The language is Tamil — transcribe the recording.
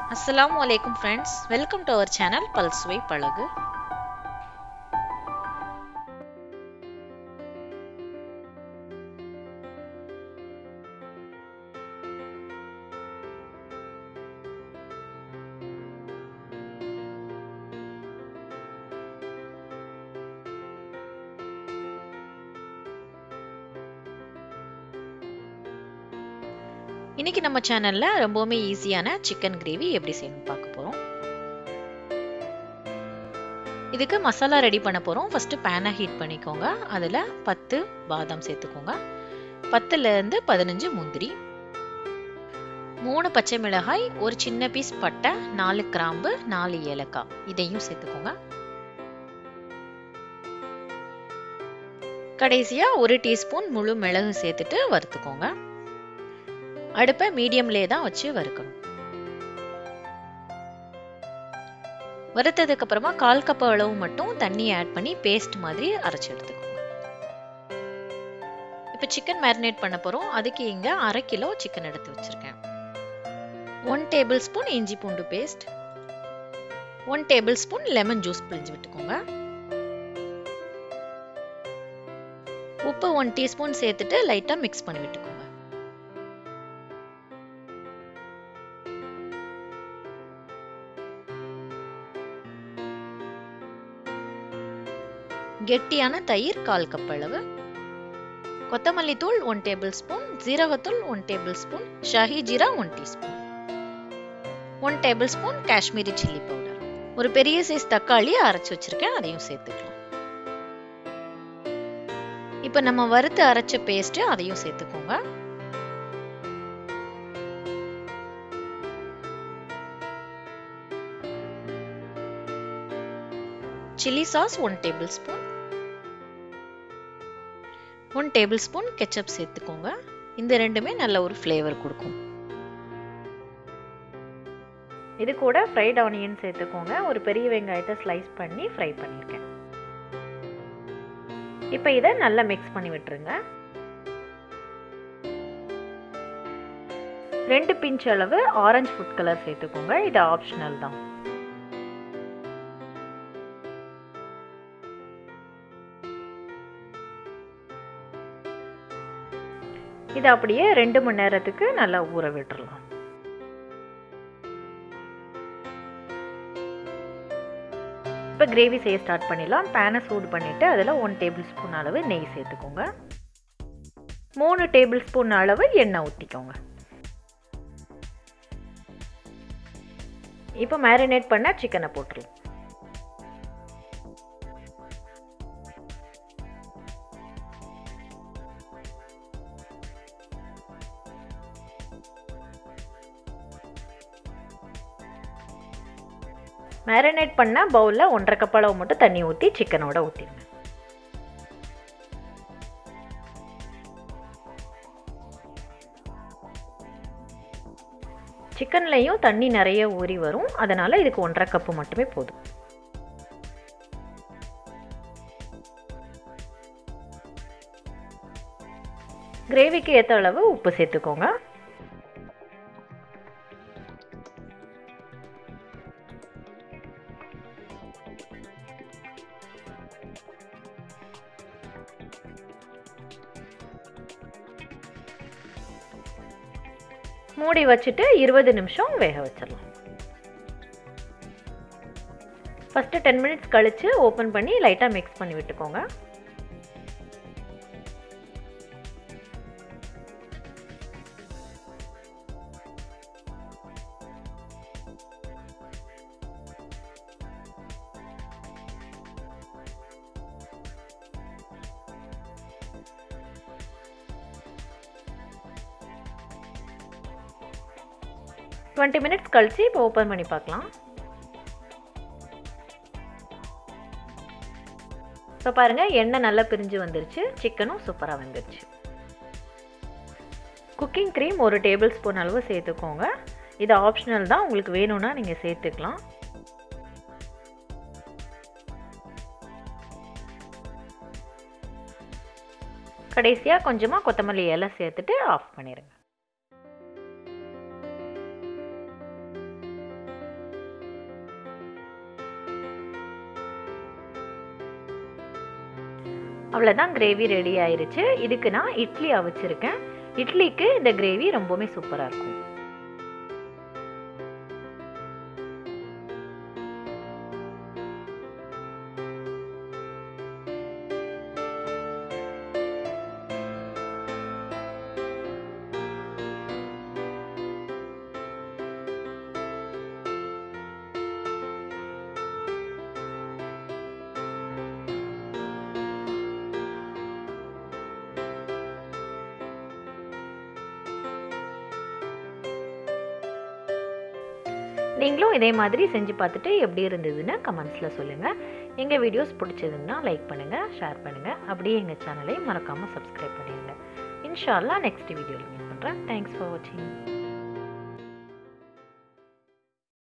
அஸ்ஸலாமு அலைக்கும் friends welcome to our channel Palsuvai Pazhagu இன்னைக்கு நம்ம சேனல்ல ரொம்பவுமே ஈஸியான சிக்கன் கிரேவி எப்படி செய்யணும் பார்க்க போறோம் இதுக்கு மசாலா ரெடி பண்ண போறோம் ஃபர்ஸ்ட் பேனை ஹீட் பண்ணிக்கோங்க அதுல பத்து பாதாம் சேர்த்துக்கோங்க பத்துல இருந்து பதினஞ்சு முந்திரி மூணு பச்சை மிளகாய் ஒரு சின்ன பீஸ் பட்டை நாலு கிராம்பு நாலு ஏலக்காய் இதையும் சேர்த்துக்கோங்க கடைசியா ஒரு டீஸ்பூன் முழு மிளகு சேர்த்துட்டு வறுத்துக்கோங்க அடுப்பை மீடியம்லே தான் வச்சு வறுக்கணும் வறுத்ததுக்கு அப்புறமா கால் கப் அளவு மட்டும் தண்ணி ஆட் பண்ணி பேஸ்ட் மாதிரி அரைச்சி எடுத்துக்கோங்க இப்போ சிக்கன் மேரினேட் பண்ண போறோம் அதுக்கு இங்க அரை கிலோ சிக்கன் எடுத்து வச்சிருக்கேன் ஒன் டேபிள் ஸ்பூன் இஞ்சி பூண்டு paste one tablespoon lemon juice பிழிஞ்சு விட்டுக்கோங்க உப்பு ஒன் டீஸ்பூன் சேர்த்துட்டு லைட்டா மிக்ஸ் பண்ணி விட்டுக்கோங்க கெட்டியான தயிர் கால் கப் அளவு கொத்தமல்லி தூள் ஒன் டேபிள் ஸ்பூன் ஜீரகத்தூள் one tablespoon shahi jeera one teaspoon one tablespoon Kashmiri chilli powder ஒரு பெரிய சைஸ் தக்காளி அரைச்சு வச்சிருக்கேன் அதையும் சேர்த்துக்கலாம் இப்ப நம்ம வறுத்து அரைச்ச பேஸ்ட் அதையும் சேர்த்துக்கோங்க chilli sauce one tablespoon one tablespoon ketchup சேர்த்துக்கோங்க இந்த ரெண்டுமே நல்ல ஒரு ஃப்ளேவர் கொடுக்கும் இது கூட ஃப்ரைட் ஆனியன் சேர்த்துக்கோங்க ஒரு பெரிய வெங்காயத்தை ஸ்லைஸ் பண்ணி ஃப்ரை பண்ணியிருக்கேன் இப்போ இதை நல்லா மிக்ஸ் பண்ணி விட்டுருங்க ரெண்டு பிஞ்ச் அளவு ஆரஞ்சு ஃபுட் கலர் சேர்த்துக்கோங்க இது ஆப்ஷனல் தான் இது அப்படியே ரெண்டு மணி நேரத்துக்கு நல்லா ஊற விட்டுறலாம் இப்போ கிரேவி செய்ய ஸ்டார்ட் பண்ணிடலாம் பேனை சூடு பண்ணிவிட்டு அதில் ஒன் டேபிள் ஸ்பூன் அளவு நெய் சேர்த்துக்கோங்க மூணு டேபிள் ஸ்பூன் அளவு எண்ணெய் ஊற்றிக்கோங்க இப்போ மேரினேட் பண்ண சிக்கனை போட்டுடலாம் மேரினேட் பண்ண பவுலில் ஒன்றரை கப் அளவு மட்டும் தண்ணி ஊற்றி சிக்கனோட ஊற்றிடுங்க சிக்கன்லையும் தண்ணி நிறைய ஊறி வரும் அதனால் இதுக்கு ஒன்றரை கப்பு மட்டுமே போதும் கிரேவிக்கு ஏற்ற அளவு உப்பு சேர்த்துக்கோங்க மூடி வச்சுட்டு இருபது நிமிஷம் வேக வச்சிடலாம் ஃபஸ்ட்டு டென் மினிட்ஸ் கழித்து ஓப்பன் பண்ணி லைட்டாக மிக்ஸ் பண்ணி விட்டுக்கோங்க டுவெண்ட்டி மினிட்ஸ் கழித்து இப்போ ஓப்பன் பண்ணி பார்க்கலாம் இப்போ பாருங்கள் எண்ணெய் நல்லா பிரிஞ்சு வந்துருச்சு சிக்கனும் சூப்பராக வந்துருச்சு குக்கிங் க்ரீம் ஒரு டேபிள் ஸ்பூன் அளவு சேர்த்துக்கோங்க இது ஆப்ஷனல் தான் உங்களுக்கு வேணும்னா நீங்கள் சேர்த்துக்கலாம் கடைசியாக கொஞ்சமாக கொத்தமல்லி இலை சேர்த்துட்டு ஆஃப் பண்ணிடுங்க அவ்வளோதான் கிரேவி ரெடி ஆயிருச்சு இதுக்கு நான் இட்லி அவிச்சிருக்கேன் இட்லிக்கு இந்த கிரேவி ரொம்பவுமே சூப்பராக இருக்கும் நீங்களும் இதே மாதிரி செஞ்சு பார்த்துட்டு எப்படி இருந்ததுன்னு கமெண்ட்ஸில் சொல்லுங்கள் எங்கள் வீடியோஸ் பிடிச்சதுன்னா லைக் பண்ணுங்கள் ஷேர் பண்ணுங்கள் அப்படியே எங்கள் சேனலை மறக்காமல் சப்ஸ்கிரைப் பண்ணிடுங்க இன்ஷால்லா நெக்ஸ்ட் வீடியோவில் மீட் பண்ணுறேன் தேங்க்ஸ் ஃபார் வாட்சிங்